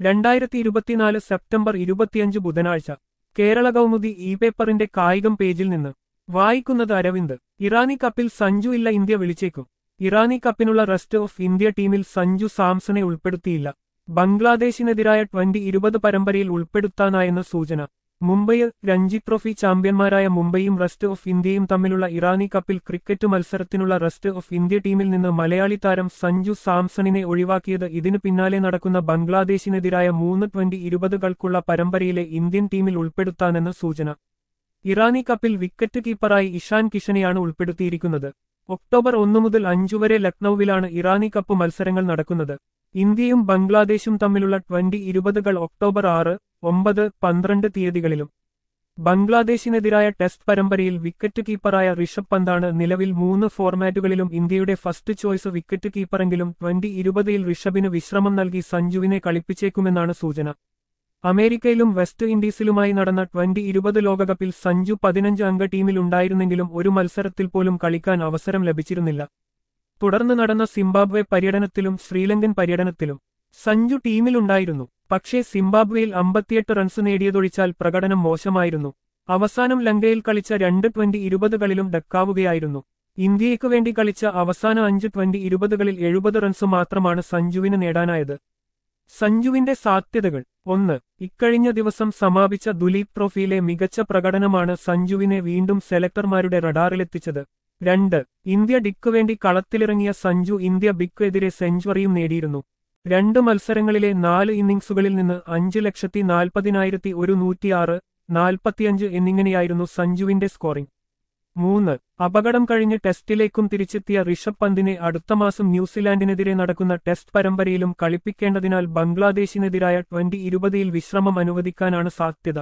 രണ്ടായിരത്തി ഇരുപത്തിനാല് സെപ്റ്റംബർ ഇരുപത്തിയഞ്ച് ബുധനാഴ്ച കേരള കൗമുദി ഇ പേപ്പറിന്റെ കായികം പേജിൽ നിന്ന് വായിക്കുന്നത് അരവിന്ദ് ഇറാനി കപ്പിൽ സഞ്ജു ഇല്ല ഇന്ത്യ വിളിച്ചേക്കും ഇറാനി കപ്പിനുള്ള റെസ്റ്റ് ഓഫ് ഇന്ത്യ ടീമിൽ സഞ്ജു സാംസണെ ഉൾപ്പെടുത്തിയില്ല ബംഗ്ലാദേശിനെതിരായ ട്വന്റി ഇരുപത് പരമ്പരയിൽ ഉൾപ്പെടുത്താനായെന്ന് സൂചന മുംബൈയിൽ രഞ്ജി ട്രോഫി ചാമ്പ്യന്മാരായ മുംബൈയും റെസ്റ്റ് ഓഫ് ഇന്ത്യയും തമ്മിലുള്ള ഇറാനി കപ്പിൽ ക്രിക്കറ്റ് മത്സരത്തിനുള്ള റെസ്റ്റ് ഓഫ് ഇന്ത്യ ടീമിൽ നിന്ന് മലയാളി താരം സഞ്ജു സാംസണിനെ ഒഴിവാക്കിയത് ഇതിനു പിന്നാലെ നടക്കുന്ന ബംഗ്ലാദേശിനെതിരായ മൂന്ന് ട്വന്റി ഇരുപതുകൾക്കുള്ള പരമ്പരയിലെ ഇന്ത്യൻ ടീമിൽ ഉൾപ്പെടുത്താനെന്ന് സൂചന ഇറാനി കപ്പിൽ വിക്കറ്റ് കീപ്പറായി ഇഷാൻ കിഷനെയാണ് ഉൾപ്പെടുത്തിയിരിക്കുന്നത് ഒക്ടോബർ ഒന്നു മുതൽ അഞ്ചു വരെ ലക്നൌവിലാണ് ഇറാനി കപ്പ് മത്സരങ്ങൾ നടക്കുന്നത് ഇന്ത്യയും ബംഗ്ലാദേശും തമ്മിലുള്ള ട്വന്റി ഇരുപതുകൾ ഒക്ടോബർ ആറ് ഒമ്പത് പന്ത്രണ്ട് തീയതികളിലും ബംഗ്ലാദേശിനെതിരായ ടെസ്റ്റ് പരമ്പരയിൽ വിക്കറ്റ് കീപ്പറായ ഋഷഭ് പന്താണ് നിലവിൽ മൂന്ന് ഫോർമാറ്റുകളിലും ഇന്ത്യയുടെ ഫസ്റ്റ് ചോയ്സ് വിക്കറ്റ് കീപ്പറെങ്കിലും ട്വന്റി ഇരുപതിൽ ഋഷഭിന് വിശ്രമം നൽകി സഞ്ജുവിനെ കളിപ്പിച്ചേക്കുമെന്നാണ് സൂചന അമേരിക്കയിലും വെസ്റ്റ് ഇൻഡീസിലുമായി നടന്ന ട്വന്റി ഇരുപത് ലോകകപ്പിൽ സഞ്ജു പതിനഞ്ച് അംഗ ടീമിലുണ്ടായിരുന്നെങ്കിലും ഒരു മത്സരത്തിൽ പോലും കളിക്കാൻ അവസരം ലഭിച്ചിരുന്നില്ല തുടർന്ന് നടന്ന സിംബാബ്വെ പര്യടനത്തിലും ശ്രീലങ്കൻ പര്യടനത്തിലും സഞ്ജു ടീമിലുണ്ടായിരുന്നു പക്ഷേ സിംബാബ്വെയിൽ അമ്പത്തിയെട്ട് റൺസ് നേടിയതൊഴിച്ചാൽ പ്രകടനം മോശമായിരുന്നു അവസാനം ലങ്കയിൽ കളിച്ച രണ്ട് ട്വന്റി ഇരുപതുകളിലും ഡക്കാവുകയായിരുന്നു ഇന്ത്യയ്ക്കു വേണ്ടി കളിച്ച അവസാന അഞ്ച് ട്വന്റി ഇരുപതുകളിൽ എഴുപത് റൺസ് മാത്രമാണ് സഞ്ജുവിന് നേടാനായത് സഞ്ജുവിന്റെ സാധ്യതകൾ ഒന്ന് ഇക്കഴിഞ്ഞ ദിവസം സമാപിച്ച ദുലീപ് ട്രോഫിയിലെ മികച്ച പ്രകടനമാണ് സഞ്ജുവിനെ വീണ്ടും സെലക്ടർമാരുടെ റഡാറിലെത്തിച്ചത് രണ്ട് ഇന്ത്യ ഡിക്കു വേണ്ടി കളത്തിലിറങ്ങിയ സഞ്ജു ഇന്ത്യ ബിക്ക് എതിരെ സെഞ്ചുറിയും നേടിയിരുന്നു രണ്ട് മത്സരങ്ങളിലെ നാല് ഇന്നിംഗ്സുകളിൽ നിന്ന് അഞ്ച് ലക്ഷത്തി നാൽപ്പതിനായിരത്തി ഒരു നൂറ്റിയാറ് നാൽപ്പത്തിയഞ്ച് എന്നിങ്ങനെയായിരുന്നു സഞ്ജുവിന്റെ സ്കോറിംഗ് മൂന്ന് അപകടം കഴിഞ്ഞ് ടെസ്റ്റിലേക്കും തിരിച്ചെത്തിയ ഋഷഭ് പന്തിനെ അടുത്ത മാസം ന്യൂസിലാൻഡിനെതിരെ നടക്കുന്ന ടെസ്റ്റ് പരമ്പരയിലും കളിപ്പിക്കേണ്ടതിനാൽ ബംഗ്ലാദേശിനെതിരായ ട്വന്റി ഇരുപതിൽ വിശ്രമം അനുവദിക്കാനാണ് സാധ്യത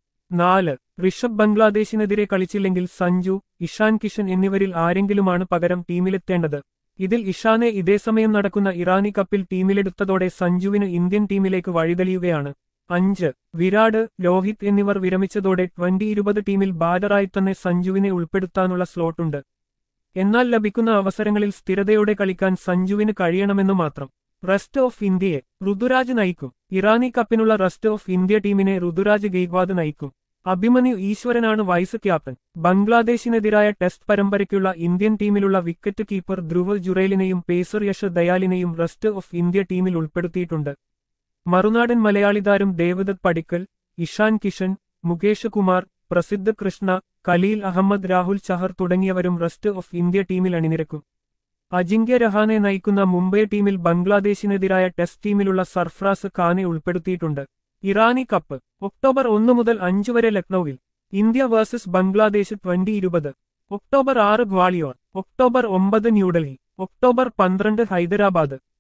നാല് ഋഷഭ് ബംഗ്ലാദേശിനെതിരെ കളിച്ചില്ലെങ്കിൽ സഞ്ജു ഇഷാൻ കിഷൻ എന്നിവരിൽ ആരെങ്കിലുമാണ് പകരം ടീമിലെത്തേണ്ടത് ഇതിൽ ഇഷാനെ ഇതേസമയം നടക്കുന്ന ഇറാനി കപ്പിൽ ടീമിലെടുത്തതോടെ സഞ്ജുവിന് ഇന്ത്യൻ ടീമിലേക്ക് വഴിതെളിയുകയാണ് അഞ്ച് വിരാട് രോഹിത് എന്നിവർ വിരമിച്ചതോടെ ട്വന്റി ഇരുപത് ടീമിൽ ബാറ്ററായി തന്നെ സഞ്ജുവിനെ ഉൾപ്പെടുത്താനുള്ള സ്ലോട്ടുണ്ട് എന്നാൽ ലഭിക്കുന്ന അവസരങ്ങളിൽ സ്ഥിരതയോടെ കളിക്കാൻ സഞ്ജുവിന് കഴിയണമെന്നു മാത്രം റെസ്റ്റ് ഓഫ് ഇന്ത്യയെ ഋതുരാജ് നയിക്കും ഇറാനി കപ്പിനുള്ള റെസ്റ്റ് ഓഫ് ഇന്ത്യ ടീമിനെ ഋതുരാജ് ഗെയ്ക്വാദ് നയിക്കും അഭിമന്യു ഈശ്വരനാണ് വൈസ് ക്യാപ്റ്റൻ ബംഗ്ലാദേശിനെതിരായ ടെസ്റ്റ് പരമ്പരയ്ക്കുള്ള ഇന്ത്യൻ ടീമിലുള്ള വിക്കറ്റ് കീപ്പർ ധ്രുവ് ജുറേലിനെയും പേസർ യശ് ദയാലിനെയും റെസ്റ്റ് ഓഫ് ഇന്ത്യ ടീമിൽ ഉൾപ്പെടുത്തിയിട്ടുണ്ട് മറുനാടൻ മലയാളി താരം ദേവദത്ത് പടിക്കൽ ഇഷാൻ കിഷൻ മുകേഷ് കുമാർ പ്രസിദ്ധ് കൃഷ്ണ കലീൽ അഹമ്മദ് രാഹുൽ ചഹർ തുടങ്ങിയവരും റെസ്റ്റ് ഓഫ് ഇന്ത്യ ടീമിൽ അണിനിരക്കും അജിങ്ക്യ രഹാനെ നയിക്കുന്ന മുംബൈ ടീമിൽ ബംഗ്ലാദേശിനെതിരായ ടെസ്റ്റ് ടീമിലുള്ള സർഫ്രാസ് ഖാനെ ഉൾപ്പെടുത്തിയിട്ടുണ്ട് ഇറാനി കപ്പ് ഒക്ടോബർ ഒന്ന് മുതൽ അഞ്ച് വരെ ലക്നൌവിൽ ഇന്ത്യ വേഴ്സസ് ബംഗ്ലാദേശ് ട്വന്റി ഇരുപത് ഒക്ടോബർ ആറ് ഗ്വാളിയോർ ഒക്ടോബർ ഒമ്പത് ന്യൂഡൽഹി ഒക്ടോബർ പന്ത്രണ്ട് ഹൈദരാബാദ്